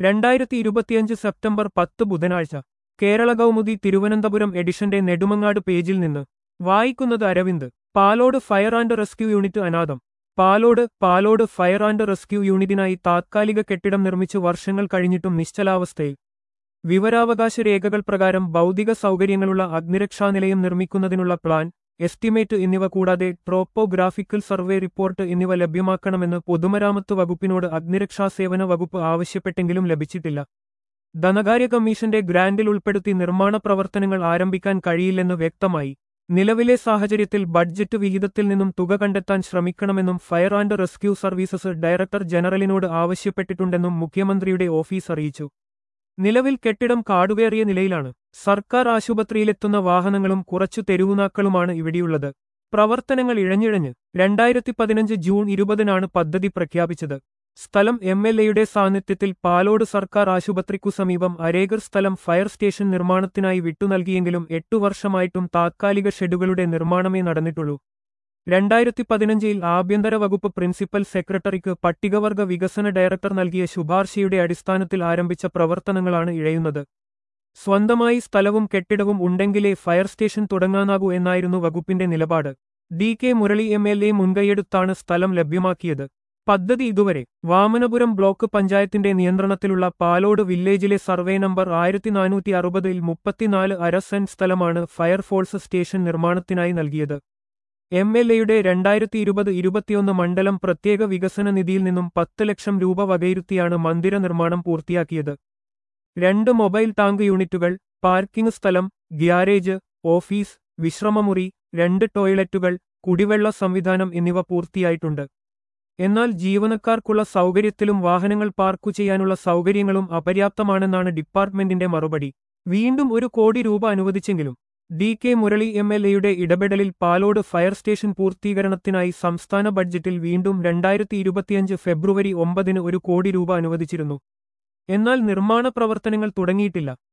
രണ്ടായിരത്തി ഇരുപത്തിയഞ്ച് സെപ്റ്റംബർ പത്ത് ബുധനാഴ്ച കേരള കൗമുദി തിരുവനന്തപുരം എഡിഷന്റെ നെടുമങ്ങാട് പേജിൽ നിന്ന് വായിക്കുന്നത് Aravind Palode fire and rescue unit അനാഥം Palode Palode fire and rescue യൂണിറ്റിനായി താത്കാലിക കെട്ടിടം നിർമ്മിച്ച് വർഷങ്ങൾ കഴിഞ്ഞിട്ടും നിശ്ചലാവസ്ഥയിൽ വിവരാവകാശ രേഖകൾ പ്രകാരം ഭൗതിക സൗകര്യങ്ങളുള്ള അഗ്നിരക്ഷാനിലയം നിർമ്മിക്കുന്നതിനുള്ള പ്ലാൻ എസ്റ്റിമേറ്റ് എന്നിവ കൂടാതെ ട്രോപ്പോഗ്രാഫിക്കൽ സർവേ റിപ്പോർട്ട് എന്നിവ ലഭ്യമാക്കണമെന്ന് പൊതുമരാമത്ത് വകുപ്പിനോട് അഗ്നിരക്ഷാ സേവന വകുപ്പ് ആവശ്യപ്പെട്ടെങ്കിലും ലഭിച്ചിട്ടില്ല ധനകാര്യ കമ്മീഷന്റെ ഗ്രാന്റിൽ ഉൾപ്പെടുത്തി നിർമ്മാണ പ്രവർത്തനങ്ങൾ ആരംഭിക്കാൻ കഴിയില്ലെന്ന് വ്യക്തമായി നിലവിലെ സാഹചര്യത്തിൽ ബഡ്ജറ്റ് വിഹിതത്തിൽ നിന്നും തുക കണ്ടെത്താൻ ശ്രമിക്കണമെന്നും fire and rescue services director ജനറലിനോട് ആവശ്യപ്പെട്ടിട്ടുണ്ടെന്നും മുഖ്യമന്ത്രിയുടെ ഓഫീസ് അറിയിച്ചു നിലവിൽ കെട്ടിടം കാടുകയറിയ നിലയിലാണ് സർക്കാർ ആശുപത്രിയിലെത്തുന്ന വാഹനങ്ങളും കുറച്ചു തെരുവുനാക്കളുമാണ് ഇവിടെയുള്ളത് പ്രവർത്തനങ്ങൾ ഇഴഞ്ഞിഴഞ്ഞ് രണ്ടായിരത്തി പതിനഞ്ച് ജൂൺ ഇരുപതിനാണ് പദ്ധതി പ്രഖ്യാപിച്ചത് സ്ഥലം എം എൽ എയുടെ സാന്നിധ്യത്തിൽ പാലോട് സർക്കാർ ആശുപത്രിക്കു സമീപം അരേക്കർ സ്ഥലം ഫയർ സ്റ്റേഷൻ നിർമ്മാണത്തിനായി വിട്ടുനൽകിയെങ്കിലും എട്ടു വർഷമായിട്ടും താത്കാലിക ഷെഡുകളുടെ നിർമ്മാണമേ നടന്നിട്ടുള്ളൂ രണ്ടായിരത്തി പതിനഞ്ചിൽ ആഭ്യന്തര വകുപ്പ് പ്രിൻസിപ്പൽ സെക്രട്ടറിക്ക് പട്ടികവർഗ വികസന ഡയറക്ടർ നൽകിയ ശുപാർശയുടെ അടിസ്ഥാനത്തിൽ ആരംഭിച്ച പ്രവർത്തനങ്ങളാണ് ഇഴയുന്നത് സ്വന്തമായി സ്ഥലവും കെട്ടിടവും ഉണ്ടെങ്കിലേ ഫയർ സ്റ്റേഷൻ തുടങ്ങാനാകൂ എന്നായിരുന്നു വകുപ്പിന്റെ നിലപാട് D K Murali M L A മുൻകൈയെടുത്താണ് സ്ഥലം ലഭ്യമാക്കിയത് പദ്ധതി ഇതുവരെ വാമനപുരം ബ്ലോക്ക് പഞ്ചായത്തിന്റെ നിയന്ത്രണത്തിലുള്ള പാലോട് വില്ലേജിലെ സർവേ നമ്പർ ആയിരത്തി നാനൂറ്റി അറുപതിൽ മുപ്പത്തിനാല് അര സെന്റ് സ്ഥലമാണ് ഫയർഫോഴ്സ് സ്റ്റേഷൻ നിർമ്മാണത്തിനായി നൽകിയത് എം എൽ എയുടെ രണ്ടായിരത്തി ഇരുപത് ഇരുപത്തിയൊന്ന് മണ്ഡലം പ്രത്യേക വികസന നിധിയിൽ നിന്നും പത്ത് ലക്ഷം രൂപ വകയിരുത്തിയാണ് മന്ദിര നിർമ്മാണം പൂർത്തിയാക്കിയത് രണ്ട് മൊബൈൽ ടാങ്ക് യൂണിറ്റുകൾ പാർക്കിംഗ് സ്ഥലം ഗ്യാരേജ് ഓഫീസ് വിശ്രമമുറി രണ്ട് ടോയ്ലറ്റുകൾ കുടിവെള്ള സംവിധാനം എന്നിവ പൂർത്തിയായിട്ടുണ്ട് എന്നാൽ ജീവനക്കാർക്കുള്ള സൗകര്യത്തിലും വാഹനങ്ങൾ പാർക്കു ചെയ്യാനുള്ള സൗകര്യങ്ങളും അപര്യാപ്തമാണെന്നാണ് ഡിപ്പാർട്ട്മെന്റിന്റെ മറുപടി വീണ്ടും ഒരു കോടി രൂപ അനുവദിച്ചെങ്കിലും D K Murali M L എയുടെ ഇടപെടലിൽ പാലോട് ഫയർ സ്റ്റേഷൻ പൂർത്തീകരണത്തിനായി സംസ്ഥാന ബഡ്ജറ്റിൽ വീണ്ടും രണ്ടായിരത്തി ഇരുപത്തിയഞ്ച് ഫെബ്രുവരി ഒമ്പതിന് ഒരു കോടി രൂപ അനുവദിച്ചിരുന്നു എന്നാൽ നിർമ്മാണ പ്രവർത്തനങ്ങൾ തുടങ്ങിയിട്ടില്ല